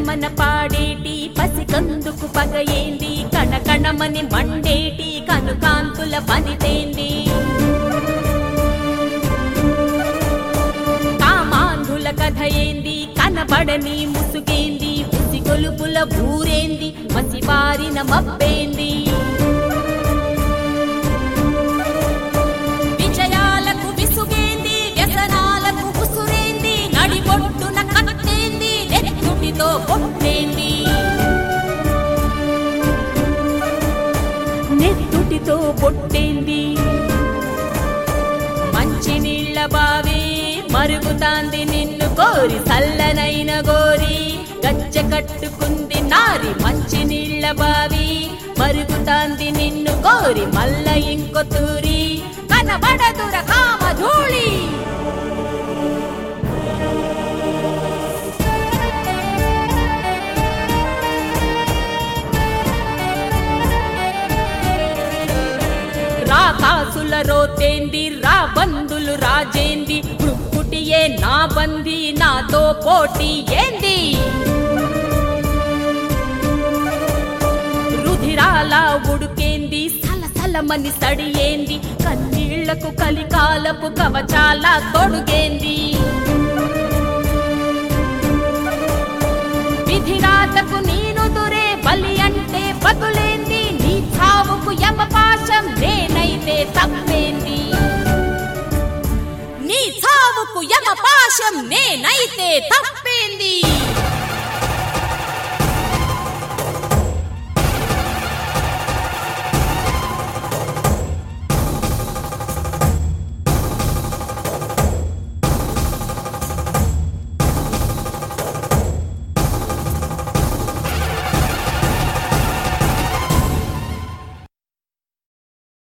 పదమన పాడేటి పసికందుకు పగయేంది కణకణమని మండేటి కనుకాంతుల పనితేంది కామాంధుల కథ ఏంది కనబడని ముసుగేంది ఉసి గొలుపుల ఊరేంది మసిబారిన మబ్బేంది విజయాలకు విసుగేంది వ్యసనాలకు ఉసురేంది నడిబొట్టున కట్టేంది నెత్తుటితో కొట్టేంది నెత్తుటితో పొట్టేంది మంచి నీళ్ళ బావి మరుగుతాంది నిన్ను కోరి చల్లనైన గోరి గచ్చ కట్టుకుంది నారి మంచి నీళ్ళ బావి మరుగుతాంది నిన్ను కోరి మల్ల ఇంకో తూరి కనబడదుర కామధూళి రా కాసుల రోతేంది రా బంధులు రాజేంది పుట్టియే నా బంది నాతో పోటీ ఏంది రుధిరాల ఉడుకేంది సలసలమని సడియేంది కన్నీళ్లకు కలికాలపు కవచాల తొడుగేంది విధిరాతకు నేను దురే బలి అంటే బతులేంది నీ చావుకు యమపాశం నేనైతే తప్పేంది నీ చావుకు యమపాశం నేనైతే తప్పే